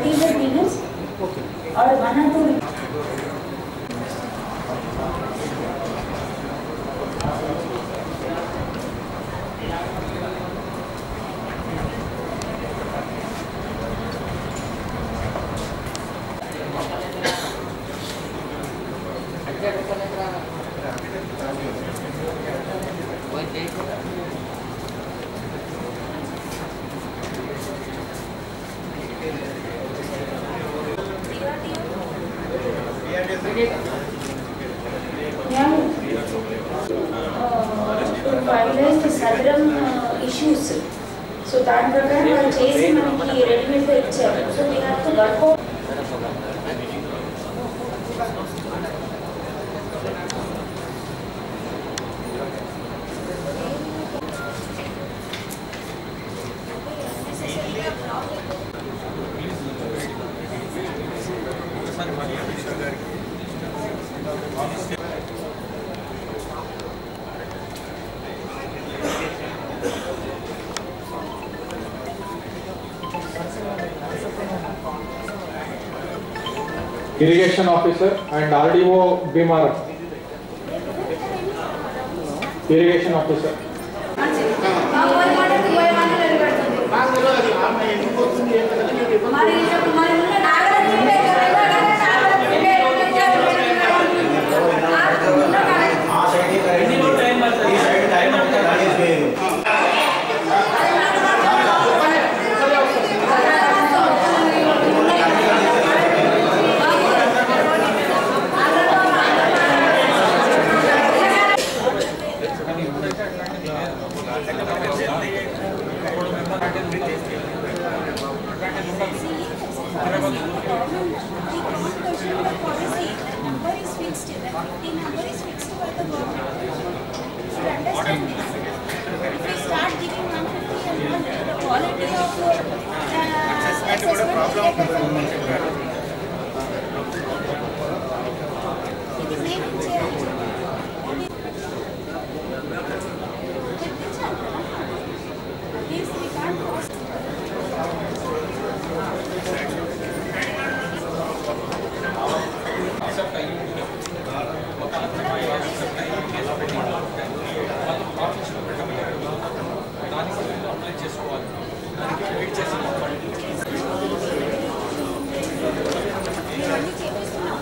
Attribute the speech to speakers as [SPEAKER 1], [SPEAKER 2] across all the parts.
[SPEAKER 1] teaser begins or one or two Yeah. Uh, finalize the SADAREM issues so దాని ప్రకారం వాళ్ళు చేసి మనకి రెడీమేడ్గా ఇచ్చారు so we have to work
[SPEAKER 2] irrigation officer and RDO Bhimaram. Irrigation officer.
[SPEAKER 3] number is fixed, the fifty number is fixed by the government. Should understand this. If we start giving one fifty and one, the quality of uh, assessment will get affected. ఇది నేను చేయాలి చెప్పించాలి కదా This we can't cross. ఇవన్నీ చేపిస్తున్నాం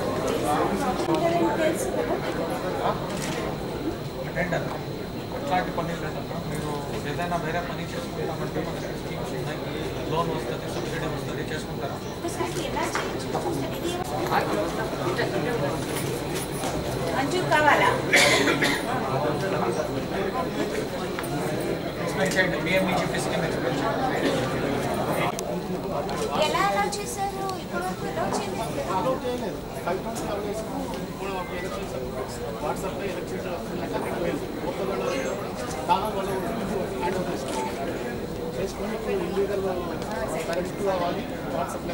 [SPEAKER 3] తెలుసు కదా
[SPEAKER 4] tender అట్లాంటి పని లేదమ్మా మీరు ఏదైనా వేరే పని చేసుకుంటామంటే మనకి స్కీమ్స్ ఉన్నాయి లోన్ వస్తుంది సబ్సిడీ వస్తుంది చేసుకుంటారా
[SPEAKER 3] ఒకసారి ఎలా చేయొచ్చు చూస్తాను. ఇది మంజూరు కావాలా
[SPEAKER 4] ఎక్స్ప్లెయిన్ చేయండి బిఎంఈజీపీ స్కీమ్ ఎక్స్ప్లెయిన్ చేయండి
[SPEAKER 3] ఎలా అలా చేశారు ఇప్పటి వరకు ఎలా వచ్చింది
[SPEAKER 5] వాట్సాప్లో ఎలక్ట్రిసిటీ వస్తుందంటే రెండు వేలు ఒక్కవేళ చాలా వాళ్ళు హ్యాండ్ ఓవర్ చేసుకుంటారు చేసుకుని ఇప్పుడు ఇల్లీగల్ కరెక్ట్ కావాలి వాట్సాప్లో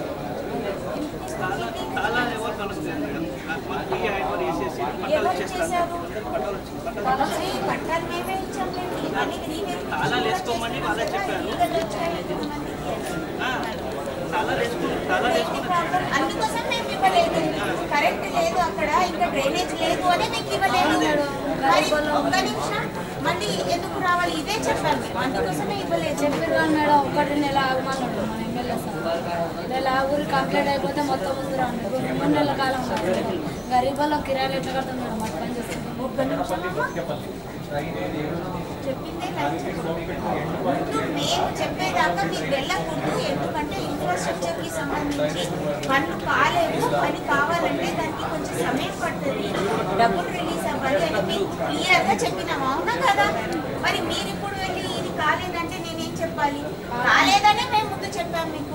[SPEAKER 3] ఎవరు చేశారు అసలు ఈ పట్టాలు మేమే ఇచ్చాంలేండి ఇవన్నీ నీవే
[SPEAKER 6] తాళాలు వేసుకోమని వాళ్ళే చెప్పారు.
[SPEAKER 3] లీగల్ వచ్చాయి ఎంతమందికి
[SPEAKER 6] తాళాలు వేసుకుని తాళాలు వేసుకుని
[SPEAKER 3] అందుకోసం మేము ఇవ్వలేదు కరెంట్ లేదు అక్కడ ఇంకా డ్రైనేజ్ లేదు అని మీకు ఇవ్వలేదు మరి ఒక్క నిమిషం మళ్ళీ ఎందుకు రావాలి ఇదే చెప్పాను మేము అందుకోసమే ఇవ్వలేదు
[SPEAKER 1] చెప్పారు కానీ మేడం ఒకటి నెల ఆగమన్నాడు మన ఎమ్మెల్యే సార్ నెల ఊరి కంప్లీట్ అయిపోతే మొత్తం ముందు రాండి మూడు నెలల కాలం కాదు. గరీబ్ వాళ్ళ కిరాయిలు ఎట్లా కడతాం మేడం మాకు పని చేస్తాం
[SPEAKER 3] ఒక్క నిమిషం అమ్మా. చెప్పిందే ముందు మేము చెప్పేదాకా మీరు వెళ్ళకూడదు ఎందుకంటే ఇన్ఫ్రాస్ట్రక్చర్ కి సంబంధించి పనులు కాలేవు పని కావాలంటే దానికి కొంచెం సమయం పడుతుంది డబ్బులు రిలీజ్ అవ్వాలి అని మీకు క్లియర్ గా చెప్పినాము అవునా కదా మరి మీరు ఇప్పుడు వెళ్ళి ఇది కాలేదంటే నేనేం చెప్పాలి కాలేదనే మేము ముందు చెప్పాము మీకు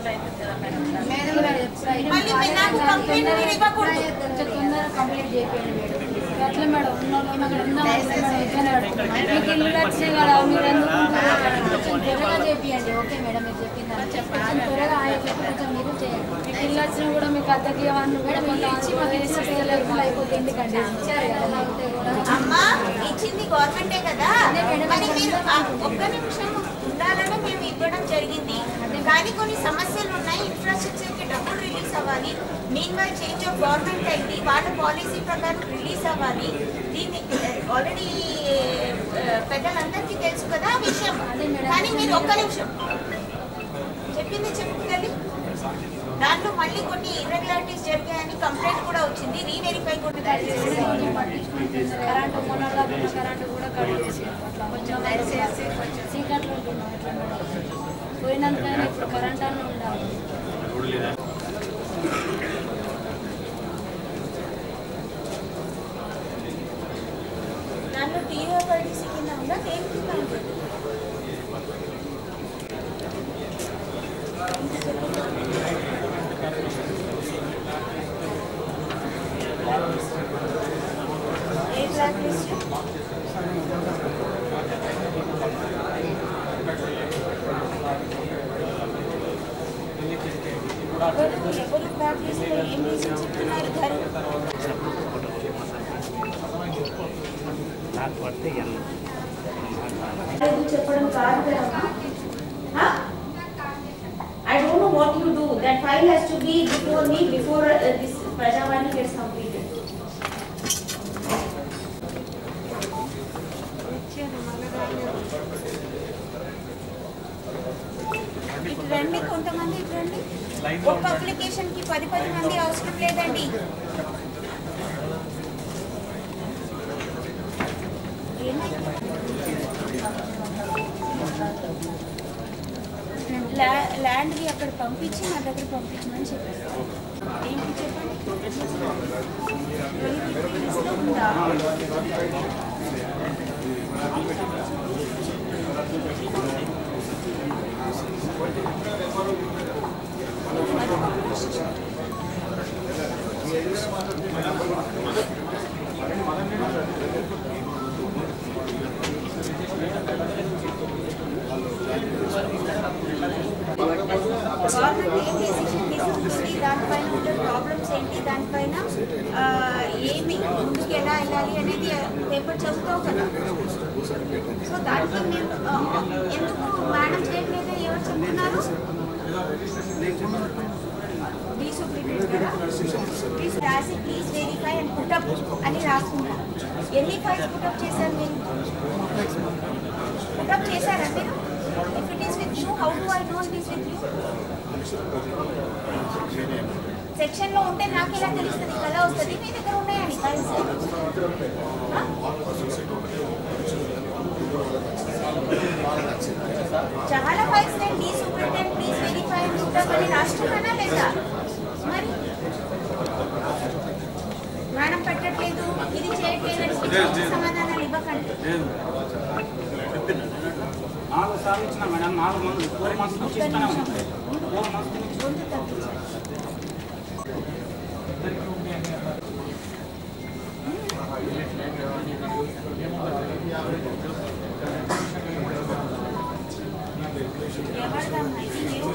[SPEAKER 3] మళ్ళీ మీరు నాకు కంప్లైంట్ మీరు ఇవ్వకూడదు
[SPEAKER 1] కొంచెం తొందరగా కంప్లీట్ చేయండి మేడం అట్లా మేడం ఉన్న వాళ్ళు అక్కడ ఉందాం మేడం ఇబ్బంది పడుతుంది మీకు ఇల్లు వచ్చినాయి కదా మీరు ఎందుకు ఉంటున్నారు? కొంచెం త్వరగా చేపియండి ఓకే మేడం మీరు చెప్పింది కొంచెం త్వరగా ఇట్లా కొంచెం మీరు చేయండి మీకు ఇల్లు వచ్చినా కూడా మీకు అద్దెకి ఇవ్వండి మేడం కొంత లేకుండా అయిపోతుంది ఎందుకంటే ఇచ్చారు కదా లేకపోతే కూడా
[SPEAKER 3] అమ్మా ఇచ్చింది గవర్నమెంటే కదా మరి మీరు ఆ ఒక్క నిమిషం ఉండాలని మేము ఇవ్వడం జరిగింది కానీ కొన్ని సమస్యలు ఉన్నాయి ఇన్ఫ్రాస్ట్రక్చర్ రిలీజ్ అవ్వాలి mean why change of government అయింది వాళ్ళ పాలసీ ప్రకారం రిలీజ్ అవ్వాలి దీన్ని ఆల్రెడీ పెద్దలందరికీ తెలుసు కదా ఆ విషయం కానీ మీరు ఒక్క నిమిషం చెప్పింది చెప్పుకోగలి దాంట్లో మళ్ళీ కొన్ని ఇర్రెగ్యులారిటీస్ జరిగాయని కంప్లైంట్ కూడా వచ్చింది రీవెరిఫై కూడా
[SPEAKER 1] కొంచెం పట్టించుకుంటున్నారు కరెంటు మొన్నలా ఉన్న కరెంటు కూడా కట్ చేసి అట్లా కొంచెం దయచేసి కొంచెం చీకట్లో ఉంటున్నాం ఎట్లా మేడం పోయినందుకైనా ఇప్పుడు కరెంట్ అన్న ఉండాలి
[SPEAKER 3] దాంట్లో టీఓపైటీసీ కింద ఉందా దేని కింద ఉంటుంది ఏ బ్లాక్ లిస్ట్ ఎవరు ఎవరు బ్లాక్ లిస్ట్ లో ఏం రీజన్ చెప్తున్నారు ధర లేదు చెప్పడం కాదు కదమ్మా I don't know what you do that file has to be before me before this Prajavani gets completed ఇటు రండి కొంతమంది ఇటు రండి ఒక్క అప్లికేషన్ కి పది పది మంది అవసరం లేదండి ల్యాండ్ కి అక్కడ పంపించి నా దగ్గర పంపించమని చెప్పారు ఏంటి చెప్పండి లిస్ట్ లో ఉందా గవర్నమెంట్ ఏం డెసిషన్ తీసుకుంటుంది దానిపైన ఉండే ప్రాబ్లమ్స్ ఏంటి దానిపైన ఆ, ఏమి ముందుకు ఎలా వెళ్ళాలి అనేది పేపర్ చదువుతావు కదా సో దాంట్లో మీరు ఆ, ఎందుకు మేడం చేయట్లేదు ఎవరు చెప్తున్నారు డీ సూపరింటెండెంట్ కదా ప్లీజ్ రాసి ప్లీజ్ వెరిఫై అండ్ పుటప్ అని రాసుకున్నారు ఎన్ని ఫైల్స్ పుటప్ చేశారు మీరు పుటప్ చేశారా మీరు if it is with you how do I know it is with you section లో ఉంటే నాకు ఎలా తెలుస్తుంది కదా వస్తుంది మీ దగ్గర ఉన్నాయండి ఫైల్స్ చాలా ఫైల్స్ నేను D superintendent please verify and put up అని రాస్తున్నానా లేదా మరి మేడం పెట్టట్లేదు ఇది చేయట్లేదు అని పిచ్చి సమాధానాలు ఇవ్వకండి
[SPEAKER 7] నాలుగు సార్లు ఇచ్చిన మేడం నాలుగు మంది ఫోర్ మంత్స్ నుంచి
[SPEAKER 3] ఒక్క
[SPEAKER 7] ఇస్తానే
[SPEAKER 3] నిమిషం.
[SPEAKER 7] ఉన్నాం ఫోర్ మంత్స్ నుంచి
[SPEAKER 3] గొంతు తగ్గించండి ఎవరిదమ్మా ఇది మీరు